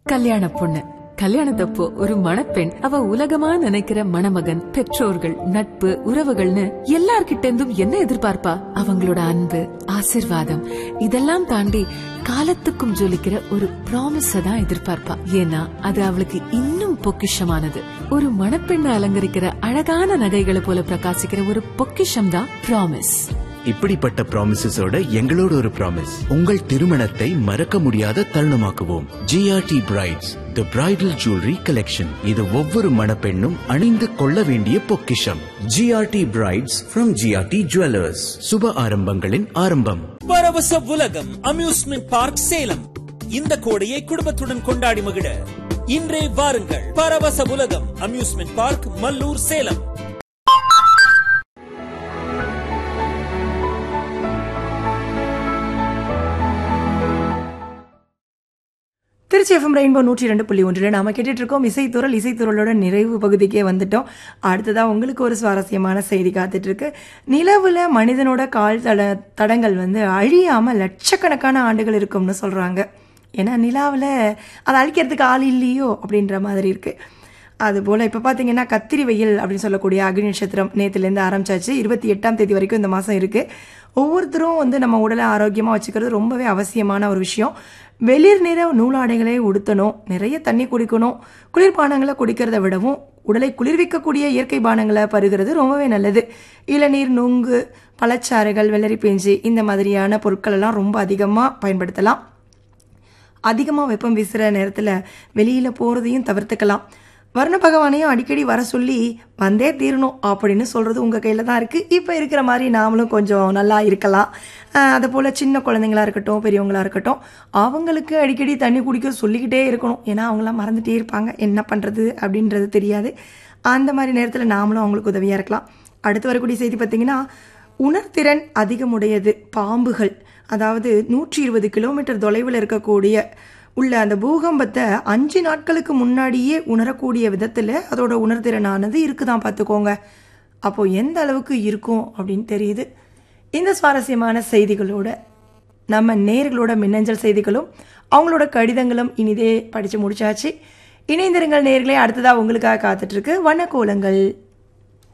கல்யாண பொண்ணு கல்யாணத்தப்போ ஒரு மணப்பெண் அவ உலகமா நினைக்கிற மணமகன் பெற்றோர்கள் நட்பு உறவுகள்னு எல்லார்கிட்ட இருந்தும் என்ன எதிர்பார்ப்பா அவங்களோட அன்பு ஆசிர்வாதம் இதெல்லாம் தாண்டி காலத்துக்கும் ஜொலிக்கிற ஒரு ப்ராமிஸ தான் எதிர்பார்ப்பா ஏன்னா அது அவளுக்கு இன்னும் பொக்கிஷமானது ஒரு மணப்பெண்ணை அலங்கரிக்கிற அழகான நகைகளை போல பிரகாசிக்கிற ஒரு பொக்கிஷம் தான் ப்ராமிஸ் இப்படிப்பட்ட ப்ராமிசஸோட எங்களோட ஒரு ப்ராமிஸ் உங்கள் திருமணத்தை மறக்க முடியாத தருணமாக்குவோம் GRT brides the bridal jewellery collection இது ஒவ்வொரு மணப்பெண்ணும் அணிந்து கொள்ள வேண்டிய பொக்கிஷம் GRT brides from GRT jewellers சுப ஆரம்பங்களின் ஆரம்பம் பரவச உலகம் அம்யூஸ்மெண்ட் பார்க் சேலம் இந்த கோடையை குடும்பத்துடன் கொண்டாடி மகிழ இன்றே வாருங்கள் பரவச உலகம் amusement park Mallur Salem Trichy FM rainbow நூற்றி ரெண்டு புள்ளி ஒன்றில் நாம கேட்டுட்டு இருக்கோம் இசைத்துறல் இசைத்துறலோட நிறைவு பகுதிக்கே வந்துட்டோம் அடுத்ததாக உங்களுக்கு ஒரு சுவாரஸ்யமான செய்தி காத்துட்டு இருக்கு நிலவுல மனிதனோட கால் தட தடங்கள் வந்து அழியாம லட்சக்கணக்கான ஆண்டுகள் இருக்கும்னு சொல்றாங்க ஏன்னா நிலாவில் அதை அழிக்கிறதுக்கு ஆள் இல்லையோ அப்படின்ற மாதிரி இருக்கு அதுபோல் இப்போ பார்த்தீங்கன்னா கத்திரி வெயில் அப்படின்னு சொல்லக்கூடிய அக்னி நட்சத்திரம் நேற்றுலேருந்து ஆரம்பிச்சாச்சு இருபத்தி எட்டாம் தேதி வரைக்கும் இந்த மாதம் இருக்குது ஒவ்வொருத்தரும் வந்து நம்ம உடலை ஆரோக்கியமாக வச்சுக்கிறது ரொம்பவே அவசியமான ஒரு விஷயம் வெளிர் நிற நூலாடைகளை உடுத்தணும் நிறைய தண்ணி குடிக்கணும் குளிர்பானங்களை குடிக்கிறத விடவும் உடலை குளிர்விக்கக்கூடிய இயற்கை பானங்களை பருகிறது ரொம்பவே நல்லது இளநீர் நுங்கு பழச்சாறுகள் வெள்ளரி பிஞ்சு இந்த மாதிரியான பொருட்கள் எல்லாம் ரொம்ப அதிகமாக பயன்படுத்தலாம் அதிகமாக வெப்பம் வீசுகிற நேரத்தில் வெளியில் போகிறதையும் தவிர்த்துக்கலாம் வர்ண பகவானையும் அடிக்கடி வர சொல்லி வந்தே தீரணும் அப்படின்னு சொல்கிறது உங்கள் கையில் தான் இருக்குது இப்போ இருக்கிற மாதிரி நாமளும் கொஞ்சம் நல்லா இருக்கலாம் அதே போல் சின்ன குழந்தைங்களா இருக்கட்டும் பெரியவங்களா இருக்கட்டும் அவங்களுக்கு அடிக்கடி தண்ணி குடிக்க சொல்லிக்கிட்டே இருக்கணும் ஏன்னா அவங்களாம் மறந்துட்டே இருப்பாங்க என்ன பண்ணுறது அப்படின்றது தெரியாது அந்த மாதிரி நேரத்தில் நாமளும் அவங்களுக்கு உதவியாக இருக்கலாம் அடுத்து வரக்கூடிய செய்தி பார்த்திங்கன்னா உணர்திறன் அதிகமுடையது பாம்புகள் அதாவது நூற்றி இருபது கிலோமீட்டர் தொலைவில் இருக்கக்கூடிய உள்ள அந்த பூகம்பத்தை அஞ்சு நாட்களுக்கு முன்னாடியே உணரக்கூடிய விதத்தில் அதோட உணர்திறனானது இருக்குதான் பார்த்துக்கோங்க அப்போது எந்த அளவுக்கு இருக்கும் அப்படின்னு தெரியுது இந்த சுவாரஸ்யமான செய்திகளோட நம்ம நேர்களோட மின்னஞ்சல் செய்திகளும் அவங்களோட கடிதங்களும் இனிதே படித்து முடிச்சாச்சு இணைந்திருங்கள் நேர்களே அடுத்ததாக உங்களுக்காக காத்துட்ருக்கு வண்ணக்கோலங்கள்